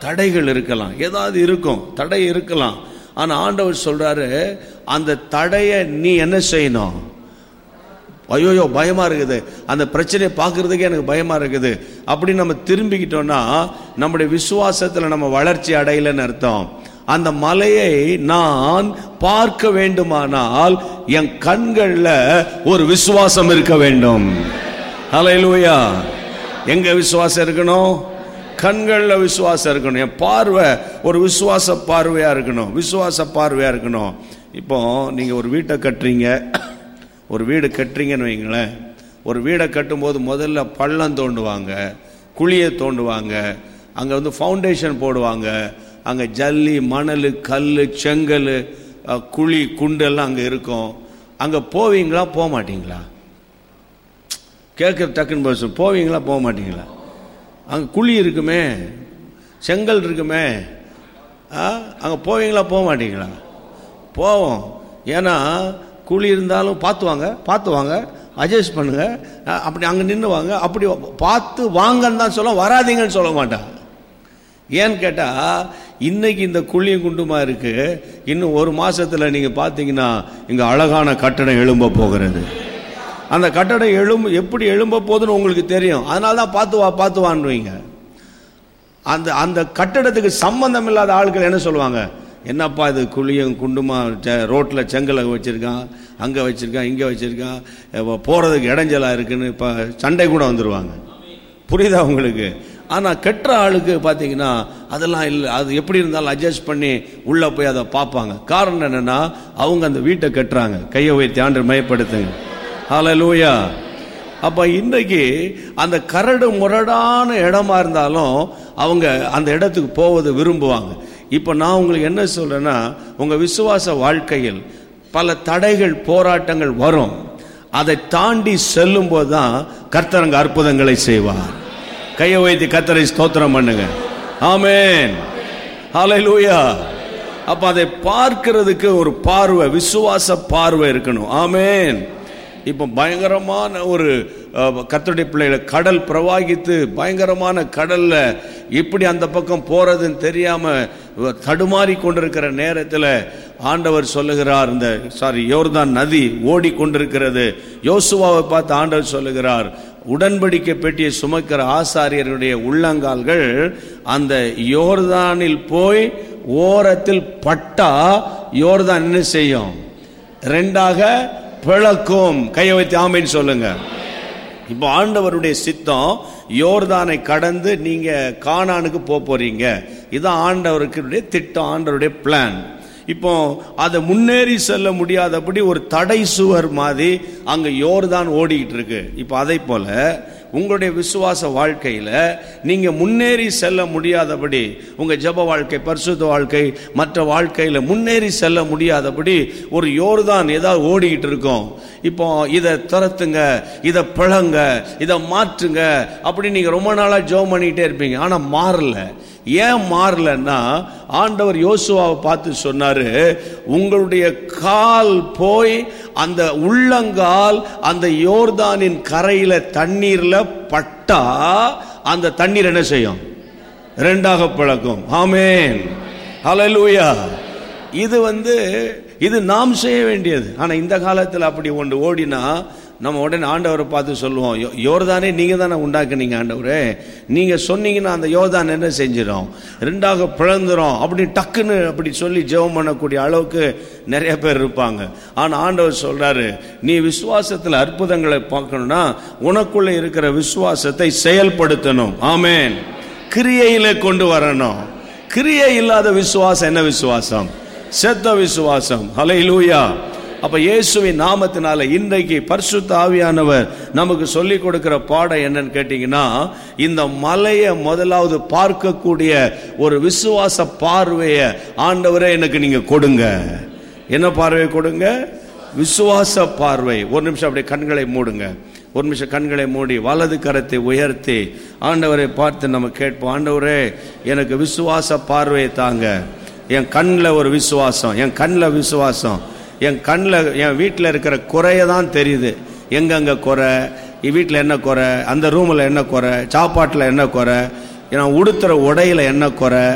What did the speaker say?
தடைகள் இருக்கலாம் ஏதாவது இருக்கும் தடை இருக்கலாம் ஆனா ஆண்டவர் சொல்றாரு அந்த தடையை நீ என்ன செய்யணும் ஐயோயோ பயமா இருக்குது அந்த பிரச்சனையை பார்க்கறதுக்கே எனக்கு பயமா இருக்குது அப்படி நம்ம திரும்பிக்கிட்டோம்னா நம்முடைய விசுவாசத்துல நம்ம வளர்ச்சி அடையலைன்னு அர்த்தம் அந்த மலையை நான் பார்க்க வேண்டுமானால் என் கண்கள்ல ஒரு விசுவாசம் இருக்க வேண்டும் ஹalleluya எங்க விசுவாசம் இருக்கணும் கண்கள்ல விசுவாசம் இருக்கணும் என் பார்வை ஒரு விசுவாச பார்வையா இருக்கணும் விசுவாச பார்வையா இருக்கணும் இப்போ நீங்க ஒரு வீட்டை கட்டுறீங்க ஒரு வீடு கட்டுறீங்கன்னு வைங்களேன் ஒரு வீடை கட்டும்போது முதல்ல பள்ளம் தோண்டுவாங்க குழியை தோண்டுவாங்க அங்கே வந்து ஃபவுண்டேஷன் போடுவாங்க அங்கே ஜல்லி மணல் கல் செங்கல் அஹ், குழி குண்டெல்லாம் அங்கே இருக்கும் அங்கே போவீங்களா போக மாட்டீங்களா கேட்குற டக்குன்னு பேச போவீங்களா போக மாட்டீங்களா அங்கே குழி இருக்குமே செங்கல் இருக்குமே அங்கே போவீங்களா போக மாட்டீங்களா போவோம் ஏன்னா குழி இருந்தாலும் பார்த்துவாங்க பார்த்துவாங்க அட்ஜஸ்ட் பண்ணுங்க அஹ் அப்படி அங்கே நின்றுவாங்க அப்படி பார்த்து வாங்கன்னு தான் சொல்ல வராதீங்கன்னு சொல்ல மாட்டான் ஏன்னு கேட்டால் இன்னைக்கு இந்த குழியும் குண்டுமா இருக்கு இன்னும் ஒரு மாசத்துல நீங்க பார்த்தீங்கன்னா இங்க அழகான கட்டடம் எழும்ப போகிறது அந்த கட்டடம் எழும்ப எப்படி எழும்ப போகுதுன்னு உங்களுக்கு தெரியும் அதனால தான் பார்த்து வா பார்த்து வான்னுவீங்க அந்த அந்த கட்டடத்துக்கு சம்பந்தம் இல்லாத ஆட்கள் என்ன சொல்லுவாங்க என்னப்பா இது குழியும் குண்டுமா செ- ரோட்ல செங்கலை வச்சிருக்கான் அங்க வச்சிருக்கான் இங்க வச்சிருக்கான் இப்ப போறதுக்கு இடைஞ்சலா இருக்குன்னு இப்ப சண்டை கூட வந்துருவாங்க புரியுதா உங்களுக்கு ஆனா கெட்ட ஆளுக்கு பாத்தீங்கன்னா அதெல்லாம் இல்லை அது எப்படி இருந்தாலும் அட்ஜஸ்ட் பண்ணி உள்ள போய் அதை பார்ப்பாங்க காரணம் என்னன்னா அவங்க அந்த வீட்டை கட்டுறாங்க கையை வைத்து ஆண்டு மயப்படுத்துங்க ஹalleluya அப்ப இன்றைக்கு அந்த கரடு முரடான இடமா இருந்தாலும் அவங்க அந்த இடத்துக்கு போவதை விரும்புவாங்க இப்ப நான் உங்களுக்கு என்ன சொல்றேன்னா உங்க விசுவாச வாழ்க்கையில் பல தடைகள் போராட்டங்கள் வரும் அதை தாண்டி செல்லும் போதுதான் கர்த்தரங்க அற்புதங்களை செய்வார் கையை வைத்து கர்த்தரை ஸ்தோத்திரம் பண்ணுங்க ஆமென் ஹalleluya அப்ப அதை பார்க்கிறதுக்கு ஒரு பார்வை விசுவாச பார்வை இருக்கணும் ஆமென் இப்போ பயங்கரமான ஒரு அஹ், கர்த்தருடைய பிள்ளைகளை கடல் பிரவாகித்து பயங்கரமான கடல்ல எப்படி அந்த பக்கம் போறதுன்னு தெரியாம அஹ், தடுமாறி கொண்டிருக்கிற நேரத்தில் ஆண்டவர் சொல்லுகிறார் இந்த சாரி யோர்தான் நதி ஓடிக்கொண்டிருக்கிறது யோசுவாவை பார்த்து ஆண்டவர் சொல்லுகிறார் உடன்படிக்கை பெட்டியை சுமக்கிற ஆசாரியர்களுடைய உள்ளங்கால்கள் அந்த யோர்தானில் போய் ஓரத்தில் பட்டா யோர்தான் என்ன செய்யும் ரெண்டாக பிளக்கும் கையை வைத்து ஆமைன்னு சொல்லுங்க இப்போ ஆண்டவருடைய சித்தம் யோர்தானை கடந்து நீங்க கானானுக்கு போக போறீங்க இதான் ஆண்டவருக்கு திட்டம் ஆண்டவருடைய பிளான் இப்போ அதை முன்னேறி செல்ல முடியாதபடி ஒரு தடை சுவர் மாதிரி அங்க யோர்தான் ஓடிக்கிட்டு இருக்கு இப்போ அதை போல உங்களுடைய விசுவாச வாழ்க்கையில நீங்க முன்னேறி செல்ல முடியாதபடி உங்க ஜெப வாழ்க்கை பரிசுத்த வாழ்க்கை மற்ற வாழ்க்கையில முன்னேறி செல்ல முடியாதபடி ஒரு யோர்தான் ஏதாவது ஓடிக்கிட்டு இருக்கும் இப்போ இதை துரத்துங்க இதை பிளங்க இதை மாற்றுங்க அப்படி நீங்க ரொம்ப நாளா ஜெபம் பண்ணிக்கிட்டே இருப்பீங்க ஆனா மாறல ஏன் மாறலன்னா ஆண்டவர் யோசுவாவை பார்த்து சொன்னாரு உங்களுடைய கால் போய் அந்த உள்ளங்கால் அந்த யோர்தானின் கரையில தண்ணீர்ல பட்டா அந்த தண்ணீர் என்ன செய்யும் ரெண்டாக பிளக்கும் ஆமென் ஹalleluya இது வந்து இது நாம் செய்ய வேண்டியது ஆனா இந்த காலத்தில் அப்படி ஒன்று ஓடினா நம்ம உடனே ஆண்டவரை பார்த்து சொல்லுவோம் "யோ- யோர்தானே நீங்க தானே உண்டாக்குனீங்க ஆண்டவரே நீங்க சொன்னீங்கன்னா அந்த யோர்தான் என்ன செஞ்சிடும் ரெண்டாக பிளந்துரும் அப்படி டக்குன்னு அப்படி சொல்லி ஜெபம் பண்ணக்கூடிய அளவுக்கு நிறைய பேர் இருப்பாங்க ஆனா ஆண்டவர் சொல்றாரு நீ விசுவாசத்தில் அற்புதங்களை பார்க்கணும்னா உனக்குள்ள இருக்கிற விசுவாசத்தை செயல்படுத்தணும் ஆமென் கிரியையில கொண்டு வரணும் கிரியை இல்லாத விசுவாசம் என்ன விசுவாசம் செத்த விசுவாசம் ஹalleluya அப்ப இயேசுவின் நாமத்தினால இன்றைக்கு பரிசுத்த ஆவியானவர் நமக்கு சொல்லி கொடுக்கிற பாடம் என்னன்னு கேட்டீங்கன்னா இந்த மலையை முதலாவது பார்க்கக்கூடிய ஒரு விசுவாச பார்வையை ஆண்டவரே எனக்கு நீங்க கொடுங்க என்ன பார்வையை கொடுங்க விசுவாச பார்வை ஒரு நிமிஷம் அப்படியே கண்களை மூடுங்க ஒரு நிமிஷம் கண்களை மூடி வலது கரத்தை உயர்த்தி ஆண்டவரை பார்த்து நம்ம கேட்போம் ஆண்டவரே எனக்கு விசுவாச பார்வையை தாங்க என் கண்ணில் ஒரு விசுவாசம் என் கண்ணில் விசுவாசம் என் கண்ணில் என் வீட்டில் இருக்கிற குறைய தான் தெரியுது எங்கெங்க குறை வீட்டில் என்ன குறை அந்த ரூமில் என்ன குறை சாப்பாட்டில் என்ன குறை நான் உடுத்துற உடையில என்ன குறை